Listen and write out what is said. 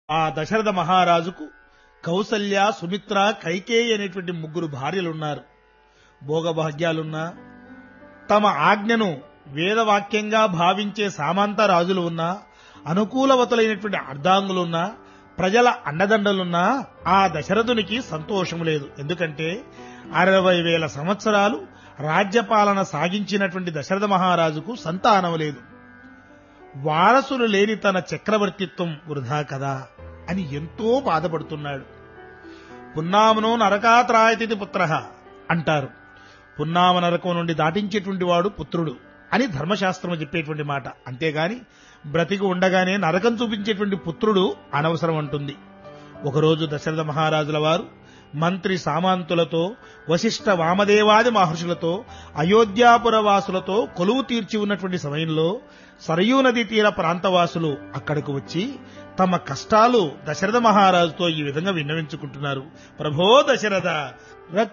ఆ దశరథ మహారాజుకు కౌసల్య సుమిత్ర కైకేయి అనేటువంటి ముగ్గురు భార్యలున్నారు భోగభాగ్యాలున్నా తమ ఆజ్ఞను వేదవాక్యంగా భావించే సామంత రాజులు ఉన్నా అనుకూలవతులైనటువంటి అర్ధాంగులున్నా ప్రజల అండదండలున్నా ఆ దశరథునికి సంతోషం లేదు ఎందుకంటే అరవై వేల సంవత్సరాలు రాజ్యపాలన సాగించినటువంటి దశరథ మహారాజుకు సంతానం లేదు వారసులు లేని తన చక్రవర్తిత్వం వృధా కదా అని ఎంతో బాధపడుతున్నాడు పున్నామనో నరకాత్రాయతిథి పుత్ర అంటారు పున్నామ నరకం నుండి దాటించేటువంటి వాడు పుత్రుడు అని ధర్మశాస్త్రం చెప్పేటువంటి మాట అంతేగాని బ్రతికి ఉండగానే నరకం చూపించేటువంటి పుత్రుడు అనవసరం అంటుంది ఒకరోజు దశరథ మహారాజుల వారు మంత్రి సామంతులతో వశిష్ఠ వామదేవాది మహర్షులతో అయోధ్యాపుర వాసులతో కొలువు తీర్చి ఉన్నటువంటి సమయంలో సరయూ నది తీర ప్రాంతవాసులు అక్కడకు వచ్చి తమ కష్టాలు దశరథ మహారాజుతో ఈ విధంగా విన్నవించుకుంటున్నారు ప్రభో దశరథ